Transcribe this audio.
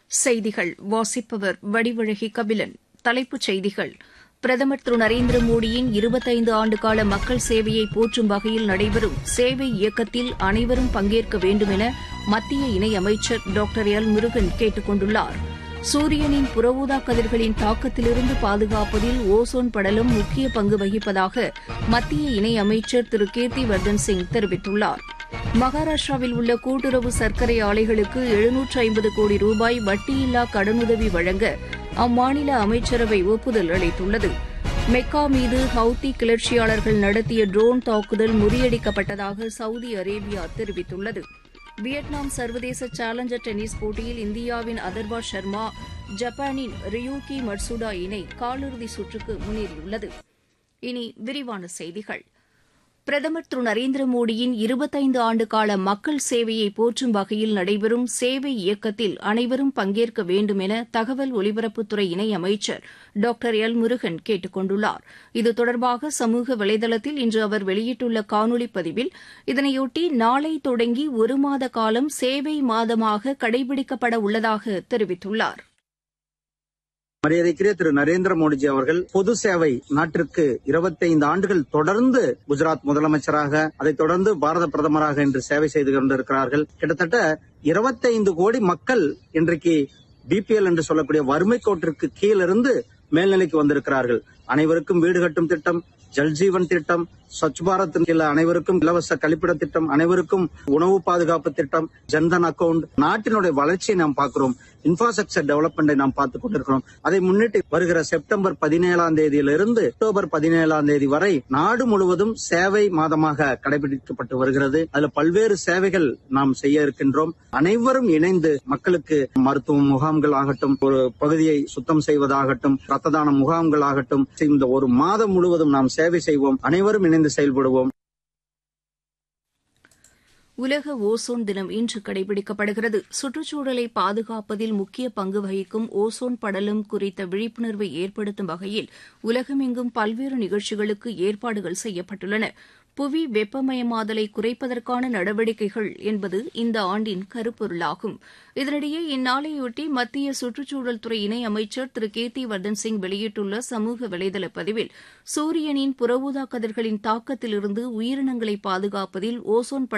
செய்திகள் வாசிப்பவர் வடிவழகி கபிலன் தலைப்புச் செய்திகள் பிரதமர் திரு நரேந்திர மோடியின் இருபத்தைந்து ஆண்டுகால மக்கள் சேவையை போற்றும் வகையில் நடைபெறும் சேவை இயக்கத்தில் அனைவரும் பங்கேற்க வேண்டுமென மத்திய இணையமைச்சர் டாக்டர் எல் முருகன் கேட்டுக் கொண்டுள்ளார் சூரியனின் புறஊதா கதிர்களின் தாக்கத்திலிருந்து பாதுகாப்பதில் ஓசோன் படலம் முக்கிய பங்கு வகிப்பதாக மத்திய இணையமைச்சர் திரு கீர்த்தி வர்தன் சிங் தெரிவித்துள்ளார் மகாராஷ்டிராவில் உள்ள கூட்டுறவு சர்க்கரை ஆலைகளுக்கு எழுநூற்று ஐம்பது கோடி ரூபாய் வட்டியில்லா கடனுதவி வழங்க அம்மாநில அமைச்சரவை ஒப்புதல் அளித்துள்ளது மெக்கா மீது ஹவுத்தி கிளர்ச்சியாளர்கள் நடத்திய ட்ரோன் தாக்குதல் முறியடிக்கப்பட்டதாக சவுதி அரேபியா தெரிவித்துள்ளது வியட்நாம் சர்வதேச சேலஞ்சர் டென்னிஸ் போட்டியில் இந்தியாவின் அதர்வா சர்மா ஜப்பானின் ரியூகி மட்சுடா இணை காலிறுதி சுற்றுக்கு முன்னேறியுள்ளது இனி விரிவான செய்திகள் பிரதமர் திரு நரேந்திர மோடியின் இருபத்தைந்து ஆண்டுகால மக்கள் சேவையை போற்றும் வகையில் நடைபெறும் சேவை இயக்கத்தில் அனைவரும் பங்கேற்க வேண்டும் என தகவல் ஒலிபரப்புத்துறை இணையமைச்சர் டாக்டர் எல் முருகன் கேட்டுக் கொண்டுள்ளார் இது தொடர்பாக சமூக வலைதளத்தில் இன்று அவர் வெளியிட்டுள்ள காணொலி பதிவில் இதனையொட்டி நாளை தொடங்கி ஒரு மாத காலம் சேவை மாதமாக கடைபிடிக்கப்பட உள்ளதாக தெரிவித்துள்ளார் மரியாதைக்குரிய திரு நரேந்திர மோடிஜி அவர்கள் பொது சேவை நாட்டிற்கு இருபத்தைந்து ஆண்டுகள் தொடர்ந்து குஜராத் முதலமைச்சராக அதைத் தொடர்ந்து பாரத பிரதமராக இன்று சேவை செய்து கொண்டிருக்கிறார்கள் கிட்டத்தட்ட இருபத்தைந்து கோடி மக்கள் இன்றைக்கு பிபிஎல் என்று சொல்லக்கூடிய வறுமை கோட்டிற்கு கீழிருந்து மேல்நிலைக்கு வந்திருக்கிறார்கள் அனைவருக்கும் வீடு கட்டும் திட்டம் ஜல்ஜீவன் திட்டம் ஸ்வச் பாரத் கீழ அனைவருக்கும் இலவச கழிப்பிட திட்டம் அனைவருக்கும் உணவு பாதுகாப்பு திட்டம் ஜன்தன் அக்கவுண்ட் நாட்டினுடைய வளர்ச்சியை நாம் பார்க்கிறோம் இன்ஃப்ராஸ்ட்ரக்சர் டெவலப்மெண்டை நாம் பார்த்துக் கொண்டிருக்கிறோம் அதை முன்னிட்டு வருகிற செப்டம்பர் பதினேழாம் தேதியிலிருந்து அக்டோபர் பதினேழாம் தேதி வரை நாடு முழுவதும் சேவை மாதமாக கடைபிடிக்கப்பட்டு வருகிறது அதுல பல்வேறு சேவைகள் நாம் செய்ய இருக்கின்றோம் அனைவரும் இணைந்து மக்களுக்கு மருத்துவ முகாம்கள் ஆகட்டும் ஒரு பகுதியை சுத்தம் செய்வதாகட்டும் ரத்த தான முகாம்கள் ஆகட்டும் இந்த ஒரு மாதம் முழுவதும் நாம் சேவை செய்வோம் அனைவரும் இணைந்து செயல்படுவோம் உலக ஓசோன் தினம் இன்று கடைபிடிக்கப்படுகிறது சுற்றுச்சூழலை பாதுகாப்பதில் முக்கிய பங்கு வகிக்கும் ஓசோன் படலம் குறித்த விழிப்புணர்வை ஏற்படுத்தும் வகையில் உலகமெங்கும் பல்வேறு நிகழ்ச்சிகளுக்கு ஏற்பாடுகள் செய்யப்பட்டுள்ளன புவி வெப்பமயமாதலை குறைப்பதற்கான நடவடிக்கைகள் என்பது இந்த ஆண்டின் கருப்பொருளாகும் இதனிடையே இந்நாளையொட்டி மத்திய சுற்றுச்சூழல் துறை இணை அமைச்சர் திரு கேத்தி வர்தன் சிங் வெளியிட்டுள்ள சமூக வலைதள பதிவில் சூரியனின் புறஊதா கதிர்களின் தாக்கத்திலிருந்து உயிரினங்களை பாதுகாப்பதில் ஓசோன்